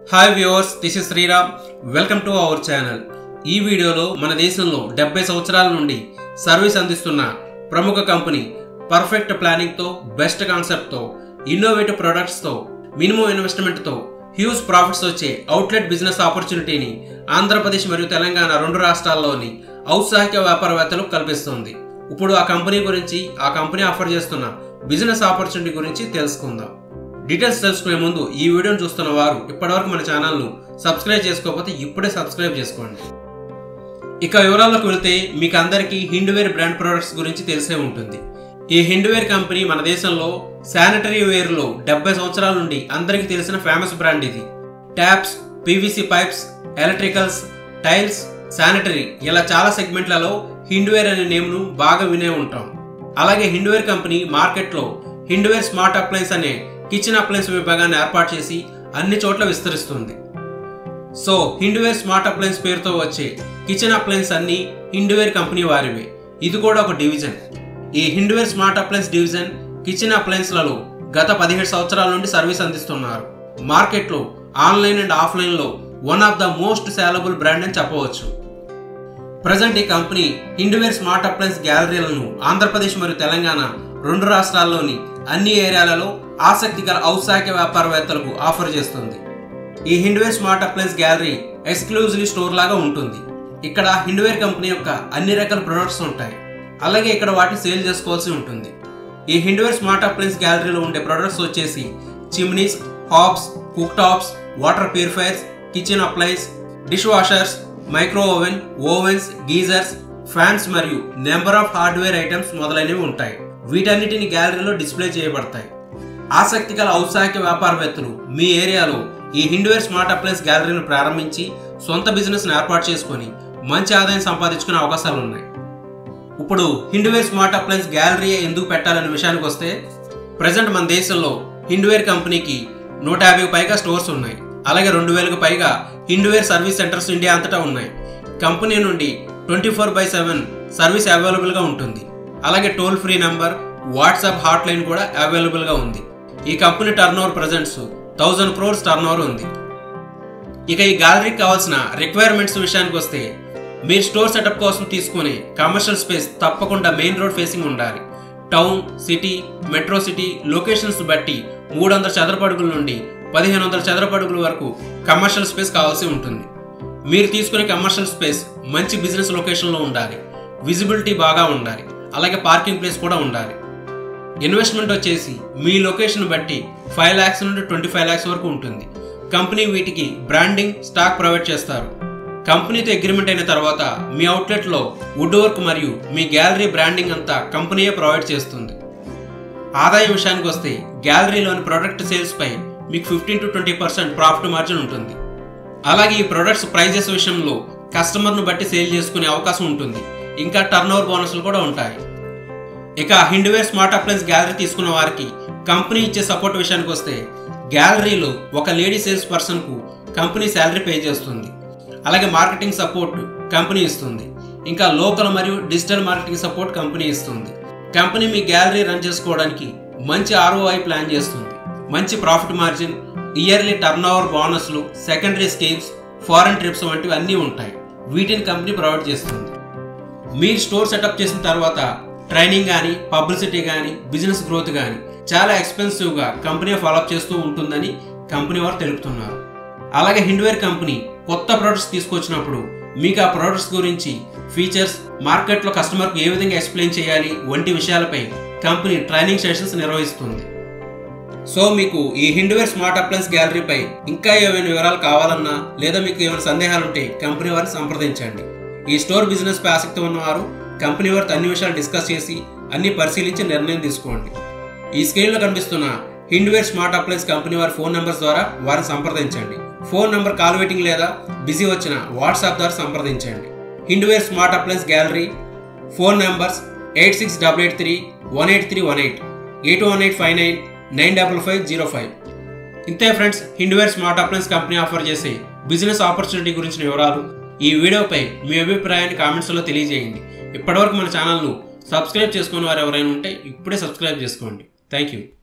hi viewers this is Sriram welcome to our channel ఈ వీడియోలో మన దేశంలో డెబ్బై సంవత్సరాల నుండి సర్వీస్ అందిస్తున్న ప్రముఖ కంపెనీ పర్ఫెక్ట్ ప్లానింగ్తో బెస్ట్ కాన్సెప్ట్తో ఇన్నోవేటివ్ ప్రొడక్ట్స్తో మినిమం ఇన్వెస్ట్మెంట్తో హ్యూజ్ ప్రాఫిట్స్ వచ్చే అవుట్లెట్ బిజినెస్ ఆపర్చునిటీని ఆంధ్రప్రదేశ్ మరియు తెలంగాణ రెండు రాష్ట్రాల్లోని ఔత్సాహిక వ్యాపారవేత్తలకు కల్పిస్తుంది ఇప్పుడు ఆ కంపెనీ గురించి ఆ కంపెనీ ఆఫర్ చేస్తున్న బిజినెస్ ఆపర్చునిటీ గురించి తెలుసుకుందాం డీటెయిల్స్ తెలుసుకునే ముందు ఈ వీడియోను చూస్తున్న వారు ఇప్పటివరకు మన ఛానల్ను సబ్స్క్రైబ్ చేసుకోకపోతే ఇప్పుడే సబ్స్క్రైబ్ చేసుకోండి ఇక వివరాల్లోకి వెళితే మీకు అందరికీ హిండ్వేర్ బ్రాండ్ ప్రొడక్ట్స్ గురించి తెలిసే ఉంటుంది ఈ హిండ్వేర్ కంపెనీ మన దేశంలో శానిటరీ వేర్లో డెబ్బై సంవత్సరాల నుండి అందరికీ తెలిసిన ఫేమస్ బ్రాండ్ ఇది taps PVC pipes electricals tiles sanitary ఇలా చాలా సెగ్మెంట్లలో హిండ్వేర్ అనే నేమ్ను బాగా వినే ఉంటాం అలాగే హిండ్వేర్ కంపెనీ మార్కెట్లో హిండ్వేర్ స్మార్ట్ అప్లయన్స్ అనే కిచెన్ అప్లయన్స్ విభాగాన్ని ఏర్పాటు చేసి అన్ని చోట్ల విస్తరిస్తుంది సో హిండ్వేర్ స్మార్ట్ అప్లయన్స్ పేరుతో వచ్చే కిచెన్ అప్లయన్స్ అన్ని హిండ్వేర్ కంపెనీ వారివే ఇది కూడా ఒక డివిజన్ ఈ Hindware smart appliance division kitchen అప్లయన్స్లలో గత పదిహేడు సంవత్సరాల నుండి సర్వీస్ అందిస్తున్నారు మార్కెట్లో ఆన్లైన్ అండ్ ఆఫ్లైన్లో one of the most saleable brand అని చెప్పవచ్చు ప్రజెంట్ ఈ కంపెనీ హిండ్వేర్ స్మార్ట్ అప్లయన్స్ గ్యాలరీలను ఆంధ్రప్రదేశ్ మరియు తెలంగాణ రెండు రాష్ట్రాల్లోని అన్ని ఏరియాలలో ఆసక్తిగల ఔత్సాహిక వ్యాపారవేత్తలకు ఆఫర్ చేస్తుంది ఈ Hindware smart appliance gallery exclusive store లాగా ఉంటుంది ఇక్కడ హిండ్వేర్ కంపెనీ యొక్క అన్ని రకాల ప్రొడక్ట్స్ ఉంటాయి అలాగే ఇక్కడ వాటిని సేల్ చేసుకోవాల్సి ఉంటుంది ఈ హిండ్వేర్ స్మార్ట్ అప్లయన్స్ గ్యాలరీలో ఉండే ప్రొడక్ట్స్ వచ్చేసి chimneys hobs cooktops water purifiers kitchen appliance dishwashers micro oven ovens geysers fans మరియు నెంబర్ ఆఫ్ హార్డ్వేర్ ఐటమ్స్ మొదలైనవి ఉంటాయి వీటన్నిటిని గ్యాలరీలో డిస్ప్లే చేయబడతాయి ఆసక్తిగల ఔత్సాహిక వ్యాపారవేత్తలు మీ ఏరియాలో ఈ హిండ్వేర్ స్మార్ట్ అప్లయన్స్ గ్యాలరీని ప్రారంభించి సొంత బిజినెస్ ఏర్పాటు చేసుకొని మంచి ఆదాయం సంపాదించుకునే అవకాశాలు ఉన్నాయి ఇప్పుడు హిండ్వేర్ స్మార్ట్ అప్లయన్స్ గ్యాలరీ ఎందుకు పెట్టాలనే విషయానికి వస్తే ప్రజెంట్ మన దేశంలో హిండ్వేర్ కంపెనీకి నూట యాభైకి పైగా స్టోర్స్ ఉన్నాయి అలాగే రెండు వేలకు పైగా హిండ్వేర్ సర్వీస్ సెంటర్స్ ఇండియా అంతటా ఉన్నాయి కంపెనీ నుండి twenty four by seven service అవైలబుల్గా ఉంటుంది అలాగే toll free number WhatsApp hotline కూడా అవైలబుల్గా ఉంది ఈ company turnover presents thousand crores turnover ఉంది ఇక ఈ గ్యాలరీకి కావాల్సిన రిక్వైర్మెంట్స్ విషయానికి వస్తే మీరు స్టోర్ సెటప్ కోసం తీసుకునే కమర్షియల్ స్పేస్ తప్పకుండా మెయిన్ రోడ్ ఫేసింగ్ ఉండాలి town city metro city locations బట్టి మూడు వందల చదరపడుగుల నుండి పదిహేను వందల చదరపడుగుల వరకు కమర్షియల్ స్పేస్ కావాల్సి ఉంటుంది మీరు తీసుకునే కమర్షియల్ స్పేస్ మంచి బిజినెస్ లొకేషన్లో ఉండాలి విజిబిలిటీ బాగా ఉండాలి అలాగే పార్కింగ్ ప్లేస్ కూడా ఉండాలి ఇన్వెస్ట్మెంట్ వచ్చేసి మీ లొకేషన్ బట్టి ఫైవ్ ల్యాక్స్ నుండి ట్వంటీ ఫైవ్ ల్యాక్స్ వరకు ఉంటుంది కంపెనీ వీటికి బ్రాండింగ్ స్టాక్ ప్రొవైడ్ చేస్తారు కంపెనీతో అగ్రిమెంట్ అయిన తర్వాత మీ అవుట్లెట్లో వుడ్ వర్క్ మరియు మీ గ్యాలరీ బ్రాండింగ్ అంతా కంపెనీయే ప్రొవైడ్ చేస్తుంది ఆదాయం విషయానికి వస్తే గ్యాలరీలోని ప్రొడక్ట్ సేల్స్ పై మీకు fifteen to twenty percent profit margin ఉంటుంది అలాగే ఈ ప్రొడక్ట్స్ ప్రైజెస్ విషయంలో కస్టమర్ను బట్టి సేల్ చేసుకునే అవకాశం ఉంటుంది ఇంకా టర్న్ ఓవర్ బోనస్లు కూడా ఉంటాయి ఇక హిండ్వేర్ స్మార్ట్ అప్లయన్స్ గ్యాలరీ తీసుకున్న వారికి కంపెనీ ఇచ్చే సపోర్ట్ విషయానికి వస్తే గ్యాలరీలో ఒక లేడీ సేల్స్ పర్సన్కు కంపెనీ శాలరీ పే చేస్తుంది అలాగే మార్కెటింగ్ సపోర్ట్ కంపెనీ ఇస్తుంది ఇంకా లోకల్ మరియు డిజిటల్ మార్కెటింగ్ సపోర్ట్ కంపెనీ ఇస్తుంది కంపెనీ మీ గ్యాలరీ రన్ చేసుకోవడానికి మంచి ఆర్ఓఐ ప్లాన్ చేస్తుంది మంచి profit margin yearly turnover బోనస్లు సెకండరీ స్కీమ్స్ ఫారెన్ ట్రిప్స్ వంటివి అన్నీ ఉంటాయి వీటిని కంపెనీ ప్రొవైడ్ చేస్తుంది మీరు స్టోర్ సెటప్ చేసిన తర్వాత ట్రైనింగ్ కానీ పబ్లిసిటీ కానీ బిజినెస్ గ్రోత్ కానీ చాలా ఎక్స్పెన్సివ్గా కంపెనీ ఫాలోఅప్ చేస్తూ ఉంటుందని కంపెనీ వారు తెలుపుతున్నారు అలాగే హిండ్వేర్ కంపెనీ కొత్త ప్రొడక్ట్స్ తీసుకొచ్చినప్పుడు మీకు ఆ ప్రొడక్ట్స్ గురించి ఫీచర్స్ మార్కెట్లో కస్టమర్కు ఏ విధంగా ఎక్స్ప్లెయిన్ చేయాలి వంటి విషయాలపై కంపెనీ ట్రైనింగ్ సెషన్స్ నిర్వహిస్తుంది సో మీకు ఈ హిండ్వేర్ స్మార్ట్ అప్లయన్స్ గ్యాలరీపై ఇంకా ఏమైనా వివరాలు కావాలన్నా లేదా మీకు ఏమైనా సందేహాలు ఉంటే కంపెనీ వారిని సంప్రదించండి ఈ స్టోర్ బిజినెస్ పై ఆసక్తి ఉన్నవారు కంపెనీ వారితో అన్ని విషయాలు డిస్కస్ చేసి అన్ని పరిశీలించి నిర్ణయం తీసుకోండి ఈ స్క్రీన్లో కనిపిస్తున్న హిండ్వేర్ స్మార్ట్ అప్లయన్స్ కంపెనీ వారి ఫోన్ నెంబర్స్ ద్వారా వారిని సంప్రదించండి ఫోన్ నెంబర్ కాల్ వెయిటింగ్ లేదా బిజీ వచ్చిన వాట్సాప్ ద్వారా సంప్రదించండి Hindware smart appliance gallery phone numbers eight six double eight three one eight three one eight eight one eight five nine nine double five zero five ఇంతే friends Hindware smart appliance company offer చేసే business opportunity గురించిన వివరాలు ఈ వీడియోపై మీ అభిప్రాయాన్ని కామెంట్స్లో తెలియజేయండి ఇప్పటివరకు మన ఛానల్ను సబ్స్క్రైబ్ చేసుకుని వారు ఎవరైనా ఉంటే ఇప్పుడే సబ్స్క్రైబ్ చేసుకోండి థ్యాంక్ యూ